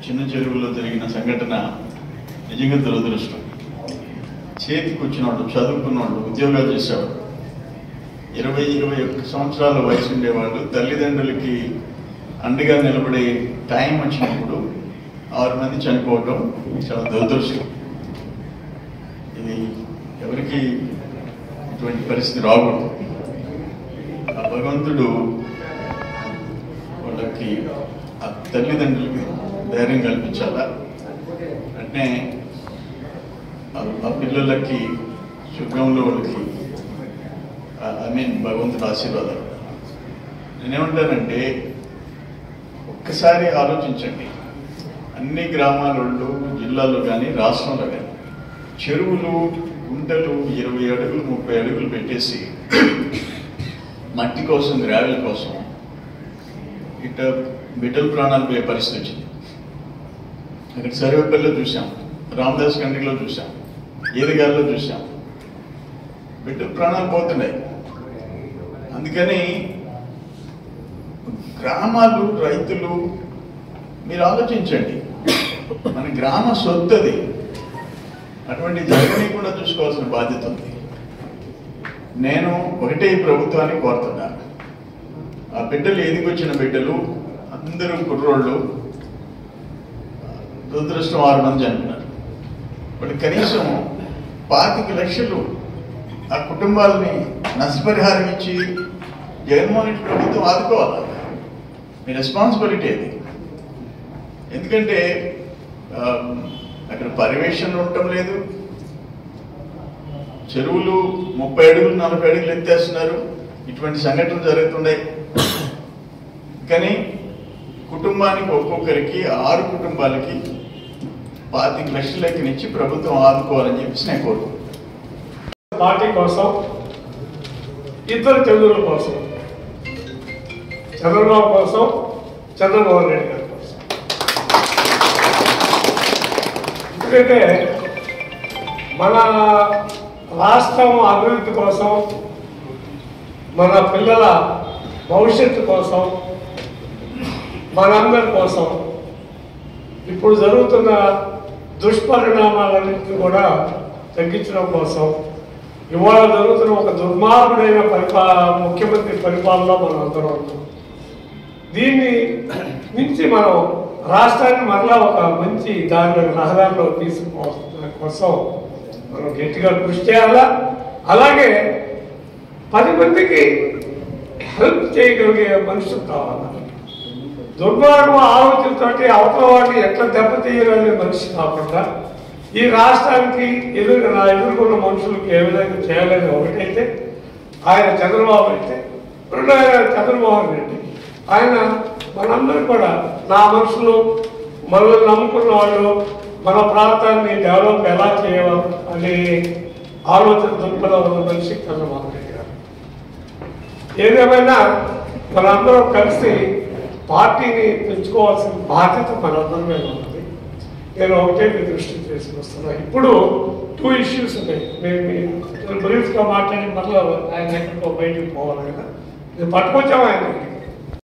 చిన్న చెరువులో జరిగిన సంఘటన నిజంగా దురదృష్టం చేతికి వచ్చినవాడు చదువుకున్నవాడు ఉద్యోగాలు చేసేవాడు ఇరవై ఇరవై ఒక్క సంవత్సరాల వయసు ఉండేవాళ్ళు తల్లిదండ్రులకి అండగా నిలబడే టైం వచ్చినప్పుడు ఆరు మంది చనిపోవటం చాలా దురదృష్టం ఇది ఎవరికి ఇటువంటి పరిస్థితి రాకూడదు ఆ భగవంతుడు వాళ్ళకి ఆ తల్లిదండ్రులకి ధైర్యం కల్పించాలా అంటే ఆ- ఆ పిల్లలకి శుభ్రంలో వాళ్ళకి ఐ మీన్ భగవంతుడు ఆశీర్వాదాలు నేనేమంటానంటే ఒక్కసారి ఆలోచించండి అన్ని గ్రామాలలో జిల్లాలో కానీ రాష్ట్రంలో కానీ చెరువులు గుంటలు ఇరవై అడుగులు ముప్పై అడుగులు పెట్టేసి మట్టి కోసం గ్రావెల్ కోసం ఇట బిడ్డల ప్రాణాలు పోయే పరిస్థితి వచ్చింది అక్కడ సర్వేపల్లిలో చూసాం రామదాస్ కండ్రిలో చూసాం ఏదిగాల్లో చూసాం బిడ్డల ప్రాణాలు పోతున్నాయి అందుకని గ్రామాలు రైతులు మీరు ఆలోచించండి మన గ్రామ సొత్తది అటువంటి జరగనీయకుండా చూసుకోవాల్సిన బాధ్యత ఉంది నేను ఒకటే ఈ ప్రభుత్వాన్ని కోరుతున్నాను ఆ బిడ్డలు ఎదిగొచ్చిన బిడ్డలు అందరూ కుర్రోళ్ళు దురదృష్టం ఆరు మంది అంటున్నారు బట్ కనీసం పాతిక లక్షలు ఆ కుటుంబాలని నష్టపరిహారం ఇచ్చి జగన్మోహన్ రెడ్డి ప్రభుత్వం ఆదుకోవాలి మీ రెస్పాన్సిబిలిటీ అది ఎందుకంటే ఆ, అక్కడ పర్యవేక్షణ ఉండటం లేదు చెరువులు ముప్పై అడుగులు నలభై అడుగులు ఎత్తేస్తున్నారు ఇటువంటి సంఘటనలు జరుగుతున్నాయి కానీ కుటుంబానికి ఒక్కొక్కరికి ఆరు కుటుంబాలకి పాతిక లక్షల లెక్కనిచ్చి ప్రభుత్వం ఆదుకోవాలని చెప్పేసి నేను కోరుకుంటున్నాను పార్టీ కోసం ఇద్దరు తెలుగుల కోసం చంద్రబాబు కోసం చంద్రబాబు నాయుడు గారి కోసం ఎందుకంటే మన రాష్ట్రం అభివృద్ధి కోసం మన పిల్లల భవిష్యత్తు కోసం మనందరి కోసం ఇప్పుడు జరుగుతున్న దుష్పరిణామాలన్నింటినీ కూడా తగ్గించడం కోసం ఇవాళ జరుగుతున్న ఒక దుర్మార్గుడైన పరిపా ముఖ్యమంత్రి పరిపాలనలో మనం అందరం ఉన్నాం దీన్ని మించి మనం రాష్ట్రాన్ని మరలా ఒక మంచి దారిలో రహదారిలో తీసుకుపోవడం కోసం మనం గట్టిగా కృషి చేయాలా అలాగే పది మందికి హెల్ప్ చేయగలిగే మనుషులు కావాలి దుర్మార్గం ఆలోచనతోటి అవతల వాడిని ఎట్లా దెబ్బతీయాలనే మనిషి కాకుండా ఈ రాష్ట్రానికి ఎదురు ఎదుర్కొన్న మనుషులకు ఏ విధంగా చేయాలని ఒకటైతే ఆయన చంద్రబాబు అయితే రెండో ఆయన చంద్రమోహన్ రెడ్డి ఆయన మనందరూ కూడా నా మనుషులు మనల్ని నమ్ముకున్న వాళ్ళు మన ప్రాంతాన్ని డెవలప్ ఎలా చేయాలి అనే ఆలోచన దృక్పథం ఉన్న మనిషి చంద్రబాబు రెడ్డి గారు ఏదేమైనా మనందరం కలిసి పార్టీని పెంచుకోవాల్సిన బాధ్యత మనందరి మీద ఉన్నది నేను ఒకటే మీ దృష్టికి తీసుకొస్తున్నా ఇప్పుడు టూ ఇష్యూస్ ఉన్నాయి మేము మీ- బ్రీఫ్గా మాట్లాడి మళ్ళీ ఆయన ఎక్కడికో బయటికి పోవాలి కదా నేను పట్టుకొచ్చాము ఆయన